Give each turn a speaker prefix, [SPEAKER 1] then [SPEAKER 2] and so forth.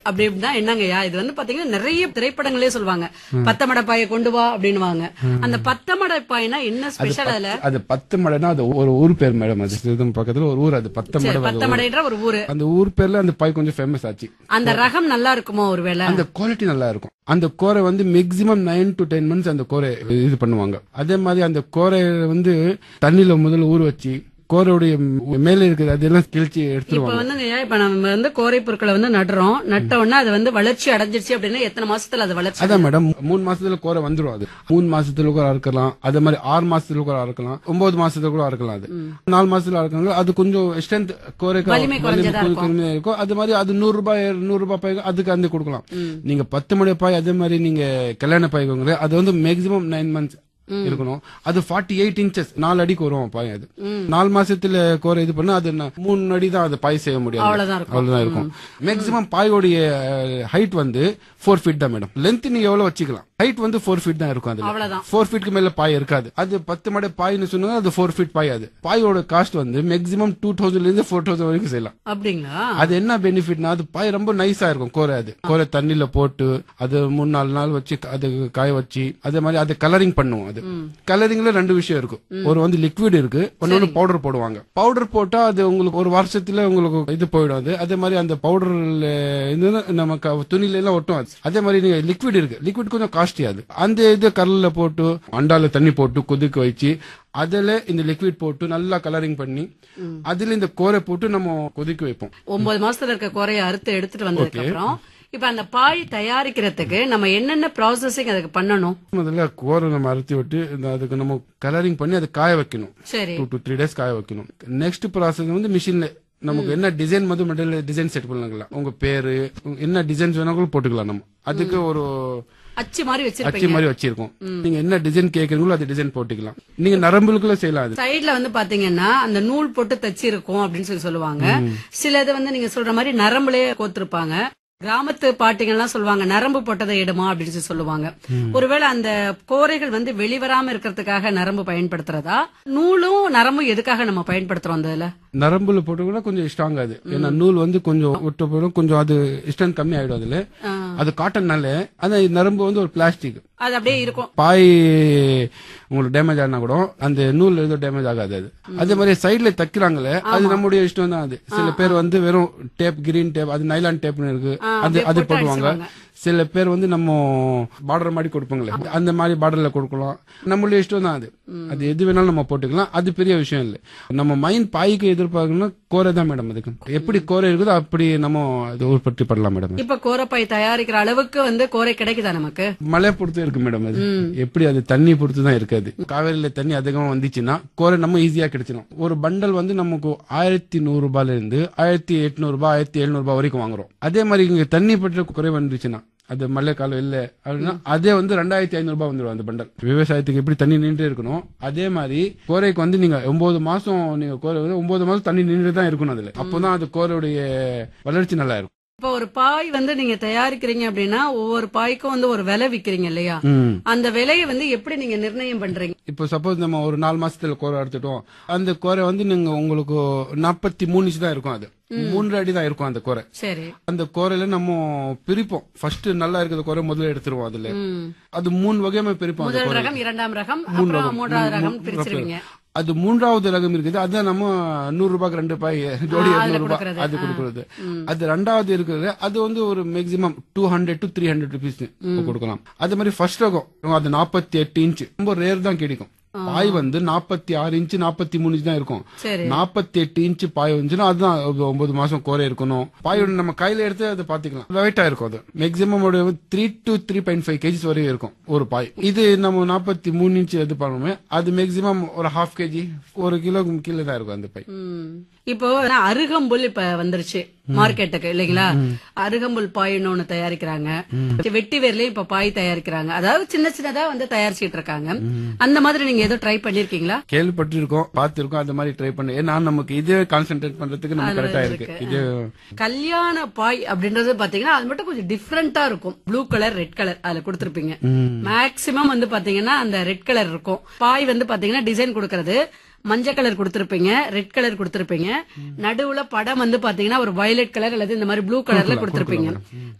[SPEAKER 1] அப்படி அப்படின்னா என்னங்கய்யா இது வந்து பாத்தீங்கன்னா நிறைய திரைப்படங்களே சொல்லுவாங்க பத்தமடை பாயை கொண்டு வா அப்படின்னுவாங்க அந்த பத்தமடை பாய்னா என்ன ஸ்பெஷல் அதுல
[SPEAKER 2] அது பத்து மடைனா அது ஒரு ஊர் பேர் மேடம் அது சிதம்பரம் பக்கத்துல ஒரு ஊர் அது பத்து மடை அது ஊர்.
[SPEAKER 1] பத்தமடைன்ற ஒரு ஊரு
[SPEAKER 2] அந்த ஊர் பேர்ல அந்த பாய் கொஞ்சம் ஃபேமஸ் ஆச்சு
[SPEAKER 1] அந்த ரகம் நல்லா இருக்குமோ ஒருவேளை
[SPEAKER 2] அந்த குவாலிட்டி நல்லா இருக்கும் அந்த கோரை வந்து maximum nine to ten months அந்த கோரை இது பண்ணுவாங்க அதே மாதிரி அந்த கோரை வந்து தண்ணியில முதல்ல ஊற வச்சு கோரையுடைய மேல இருக்குது அதெல்லாம் கிழிச்சு
[SPEAKER 1] இப்ப
[SPEAKER 2] எடுத்துருவாங்க
[SPEAKER 1] வந்துங்கய்யா இப்ப நம்ம வந்து கோரை பொருட்களை வந்து நடுறோம் நட்ட உடனே அது வந்து வளர்ச்சி அடைஞ்சிருச்சு அப்படின்னா எத்தனை மாசத்துல அது வளர்ச்சி
[SPEAKER 2] அதான் மேடம் மூணு மாசத்துல கோரை வந்துரும் அது மூணு மாசத்துல கூட அறுக்கலாம் அதே மாதிரி ஆறு மாசத்துல கூட அறுக்கலாம் ஒன்பது மாசத்துல கூட அறுக்கலாம் அது நாலு மாசத்துல அறுக்கலாம் அது கொஞ்சம் ஸ்ட்ரென்த் கோரைக்கு
[SPEAKER 1] வலிமை குறைஞ்சதா
[SPEAKER 2] கொஞ்சம் கம்மியா இருக்கும் அது மாதிரி அது நூறு ரூபாய் நூறு ரூபாய் பாய் அதுக்கு அந்த கொடுக்கலாம் நீங்க பத்து மணி பாய் அதே மாதிரி நீங்க கல்யாண பாய் வாங்குற அது வந்து மேக்ஸிமம் நைன் மந்த்ஸ் இருக்கணும் அது ஃபார்ட்டி எயிட் இன்ச்சஸ் நாலு அடிக்கு வரும் பாய் அது நாலு மாசத்துல கோரை இது பண்ணா அது என்ன, மூணு அடி தான் அது பாய் செய்ய முடியாது
[SPEAKER 1] அவ்வளவுதான் இருக்கும்.
[SPEAKER 2] அவ்வளவுதான் இருக்கும் மேக்ஸிமம் பாயோடைய ஹைட் வந்து ஃபோர் ஃபீட் தான் மேடம் லென்த் நீங்க எவ்வளவு வச்சுக்கலாம் ஹைட் வந்து ஃபோர் ஃபீட் தான் இருக்கும் அதுல
[SPEAKER 1] அவ்வளவுதான்.
[SPEAKER 2] ஃபோர் ஃபீட்க்கு மேல பாய் இருக்காது அது பத்து மடை பாய்னு சொன்னா அது ஃபோர் ஃபீட் பாய் அது பாயோட காஸ்ட் வந்து மேக்ஸிமம் டூ தௌசண்ட்ல இருந்து ஃபோர் தௌசண்ட் வரைக்கும் செய்யலாம்
[SPEAKER 1] அப்படிங்களா
[SPEAKER 2] அது என்ன பெனிஃபிட்னா அது பாய் ரொம்ப நைஸா இருக்கும் கோரை அது கோரை தண்ணியில போட்டு அது மூணு நாலு நாள் வச்சு அது காய வச்சு அதே மாதிரி அது கலரிங் பண்ணுவோம் அது கலரிங்ல ரெண்டு விஷயம் இருக்கு ஒரு வந்து லிக்விட் இருக்கு ஒன்னொன்னு பவுடர் போடுவாங்க பவுடர் போட்டா அது உங்களுக்கு ஒரு வருஷத்துல உங்களுக்கு இது போயிடும் அது அதே மாதிரி அந்த பவுடர்ல இது நமக்கு துணில எல்லாம் ஒட்டும் அது அதே மாதிரி நீங்க லிக்விட் இருக்கு லிக்விட் கொஞ்சம் காஸ்ட்லி அது அந்த இது கல்லுல போட்டு அண்டால தண்ணி போட்டு கொதிக்க வச்சு அதுல இந்த லிக்விட் போட்டு நல்லா கலரிங் பண்ணி அதுல இந்த கோரை போட்டு நம்ம கொதிக்க வைப்போம்
[SPEAKER 1] ஒன்பது மாசத்துல இருக்க கோரையை அறுத்து எடுத்துட்டு வந்ததுக்கு அப்புறம் இப்ப அந்த பாய் தயாரிக்கிறதுக்கு நம்ம என்னென்ன ப்ராசஸிங் அதுக்கு பண்ணணும்
[SPEAKER 2] முதல்ல கோரை நம்ம அறுத்தி விட்டு இந்த அதுக்கு நம்ம கலரிங் பண்ணி அதை காய வைக்கணும்
[SPEAKER 1] சரி
[SPEAKER 2] டூ டு த்ரீ டேஸ் காய வைக்கணும் நெக்ஸ்ட் ப்ராசஸ் வந்து மிஷின்ல நமக்கு என்ன டிசைன் வந்து மெட்டீரியல் டிசைன் செட் பண்ணலாம் உங்க பேரு உங்க என்ன டிசைன்ஸ் வேணாலும் போட்டுக்கலாம் நம்ம அதுக்கு ஒரு
[SPEAKER 1] அச்சு மாதிரி
[SPEAKER 2] அச்சு
[SPEAKER 1] வச்சிருப்பீங்க
[SPEAKER 2] மாதிரி வச்சிருக்கோம் நீங்க என்ன டிசைன் கேக்குறீங்களோ அது டிசைன் போட்டுக்கலாம் நீங்க நரம்புகளுக்குள்ள செய்யலாம் அது
[SPEAKER 1] சைடுல வந்து பாத்தீங்கன்னா அந்த நூல் போட்டு தச்சிருக்கோம் அப்படின்னு சொல்லி சொல்லுவாங்க சிலது வந்து நீங்க சொல்ற மாதிரி நரம்புலயே கோத்திருப்பாங்க கிராமத்து பாட்டிங்கெல்லாம் சொல்லுவாங்க நரம்பு போட்டதை எடுமா அப்படின்னு சொல்லி சொல்லுவாங்க ஒருவேளை அந்த கோரைகள் வந்து வெளிவராம இருக்கிறதுக்காக நரம்பு பயன்படுத்துறதா நூலும் நரம்பும் எதுக்காக நம்ம பயன்படுத்துறோம் அந்த இதுல
[SPEAKER 2] நரம்புல போட்டுக்கூட கொஞ்சம் ஸ்ட்ராங் அது ஏன்னா நூல் வந்து கொஞ்சம் விட்டு போயிடும் கொஞ்சம் அது ஸ்ட்ரென்த் கம்மி ஆயிடும் அதுல அது காட்டன்னால அந்த நரம்பு வந்து ஒரு பிளாஸ்டிக்
[SPEAKER 1] அது அப்படியே இருக்கும்
[SPEAKER 2] பாய் உங்களுக்கு டேமேஜ் ஆனா கூட அந்த நூல் எதுவும் டேமேஜ் ஆகாது அது அதே மாதிரி சைடுல தைக்கிறாங்களே அது நம்முடைய இஷ்டம் தான் அது சில பேர் வந்து வெறும் டேப் கிரீன் டேப் அது நைலான் டேப்னு இருக்கு அது
[SPEAKER 1] அப்படியே
[SPEAKER 2] அது
[SPEAKER 1] போட்டு
[SPEAKER 2] போடுவாங்க
[SPEAKER 1] அடிச்சிருவாங்க.
[SPEAKER 2] சில பேர் வந்து நம்ம பார்டர் மாதிரி கொடுப்பாங்களே அந்த மாதிரி பார்டர்ல கொடுக்கலாம் நம்மளுடைய இஷ்டம் தான் அது அது எது வேணாலும் நம்ம போட்டுக்கலாம் அது பெரிய விஷயம் இல்லை நம்ம மைண்ட் பாய்க்கு எதிர்பார்க்கணும்னா கோரை தான் மேடம் அதுக்கு எப்படி கோரை இருக்குதோ அப்படி நம்ம அது உற்பத்தி பண்ணலாம் மேடம்
[SPEAKER 1] இப்ப கோரைப்பாய் தயாரிக்கிற அளவுக்கு வந்து கோரை கிடைக்குதா நமக்கு
[SPEAKER 2] மழை பொறுத்து இருக்கு மேடம் அது எப்படி அது தண்ணி பொறுத்து தான் இருக்காது காவேரியில தண்ணி அதிகமா வந்துச்சுன்னா கோரை நம்ம ஈஸியா கிடைச்சிடும் ஒரு பண்டல் வந்து நமக்கு ஆயிரத்தி நூறு ரூபாயில இருந்து ஆயிரத்தி எட்நூறு ரூபாய் ஆயிரத்தி எழுநூறு ரூபாய் வரைக்கும் வாங்குறோம் அதே மாதிரி இங்க தண்ணி பற்ற குறை வந்துச்சுன்னா அது மழை காலம் இல்ல அப்படின்னா அதே வந்து ரெண்டாயிரத்தி ஐநூறு ரூபாய் வந்துடும் அந்த பண்டல் விவசாயத்துக்கு எப்படி தண்ணி நின்று இருக்கணும் அதே மாதிரி கோரைக்கு வந்து நீங்க ஒன்பது மாசம் நீங்க கோரை வந்து ஒன்பது மாசம் தண்ணி நின்று தான் இருக்கணும் அதுல அப்போதான் அது கோரையுடைய வளர்ச்சி நல்லா இருக்கும்
[SPEAKER 1] இப்ப ஒரு பாய் வந்து நீங்க தயாரிக்கிறீங்க அப்படின்னா ஒவ்வொரு பாய்க்கும் வந்து ஒரு விலை விக்கிறீங்க இல்லையா
[SPEAKER 2] ம்.
[SPEAKER 1] அந்த விலையை வந்து எப்படி நீங்க நிர்ணயம் பண்றீங்க
[SPEAKER 2] இப்போ சப்போஸ் நம்ம ஒரு நாலு மாசத்துல கோரை எடுத்துட்டோம் அந்த கோரை வந்து நீங்க உங்களுக்கு நாற்பத்தி மூணு இன்ச் தான் இருக்கும் அது மூன்று அடி தான் இருக்கும் அந்த கோரை
[SPEAKER 1] சரி
[SPEAKER 2] அந்த கோரையில நம்ம பிரிப்போம் ஃபர்ஸ்ட் நல்லா இருக்கிற கோரை முதல்ல எடுத்துருவோம் அதுல
[SPEAKER 1] ம்.
[SPEAKER 2] அது மூணு வகையமா பிரிப்போம் அந்த
[SPEAKER 1] முதல்
[SPEAKER 2] கோரை
[SPEAKER 1] ரகம் இரண்டாம் ரகம்
[SPEAKER 2] மூணு
[SPEAKER 1] அப்புறம்
[SPEAKER 2] ரகம்.
[SPEAKER 1] மூன்றாவது
[SPEAKER 2] மூணு-
[SPEAKER 1] ரகம்
[SPEAKER 2] மூணு
[SPEAKER 1] பிரிச்சிருவீங்க
[SPEAKER 2] அது மூன்றாவது ரகம் இருக்குது அதான் நம்ம நூறு ரூபாய்க்கு ரெண்டு பாய் ஜோடி
[SPEAKER 1] ஆ, அதுல
[SPEAKER 2] இருநூறு ரூபாய்
[SPEAKER 1] கொடுக்கறது.
[SPEAKER 2] அது
[SPEAKER 1] ஆ.
[SPEAKER 2] கொடுக்கறது அது ரெண்டாவது இருக்கிறது அது வந்து ஒரு maximum two hundred to three hundred rupees கொடுக்கலாம் அது மாதிரி ஃபர்ஸ்ட் ரகம் அது நாற்பத்தி எட்டு இன்ச் ரொம்ப ரேர் தான் கிடைக்கும் பாய் வந்து நாற்பத்தி ஆறு இன்ச் நாற்பத்தி மூணு இன்ச் தான் இருக்கும்
[SPEAKER 1] சரி
[SPEAKER 2] நாற்பத்தி எட்டு இன்ச் பாய் வந்துச்சுன்னா அதுதான் ஒரு ஒன்பது மாசம் கோரை இருக்கணும் பாயோட நம்ம கையில எடுத்து அதை பாத்துக்கலாம் வெயிட்டா இருக்கும் அது maximum three to three point five kgs வரையும் இருக்கும் ஒரு பாய் இது நம்ம நாற்பத்தி மூணு இன்ச் எது பண்ணுவோமே அது மேக்ஸிமம் ஒரு ஹாஃப் கேஜி ஒரு கிலோ கீழே தான் இருக்கும் அந்த பாய்
[SPEAKER 1] ம். இப்போ நான் அருகம்புல் இப்ப வந்துருச்சு மார்க்கெட்டுக்கு இல்லைங்களா அருகம்புல் பாய்னு ஒண்ணு தயாரிக்கிறாங்க வெட்டி வேர்லயும் இப்ப பாய் தயாரிக்கிறாங்க அதாவது சின்ன சின்னதா வந்து தயாரிச்சிட்டு இருக்காங்க அந்த மாதிரி நீங்க ஏதோ ட்ரை பண்ணிருக்கீங்களா
[SPEAKER 2] கேள்விப்பட்டிருக்கோம் பார்த்திருக்கோம் அந்த மாதிரி ட்ரை பண்ணி ஏன்னா நமக்கு இதே கான்சென்ட்ரேட் பண்றதுக்கு நம்ம கரெக்டா இருக்கு இது
[SPEAKER 1] கல்யாண பாய் அப்படின்றது பாத்தீங்கன்னா அது மட்டும் கொஞ்சம் டிஃப்ரெண்டா இருக்கும் ப்ளூ கலர் ரெட் கலர் அதுல கொடுத்திருப்பீங்க மேக்சிமம் வந்து பாத்தீங்கன்னா அந்த ரெட் கலர் இருக்கும் பாய் வந்து பாத்தீங்கன்னா டிசைன் கொடுக்கறது மஞ்சள் கலர் கொடுத்திருப்பீங்க ரெட் கலர் கொடுத்திருப்பீங்க நடுவுல படம் வந்து பாத்தீங்கன்னா ஒரு வயலட் கலர் அல்லது இந்த மாதிரி ப்ளூ கலர்ல கொடுத்திருப்பீங்க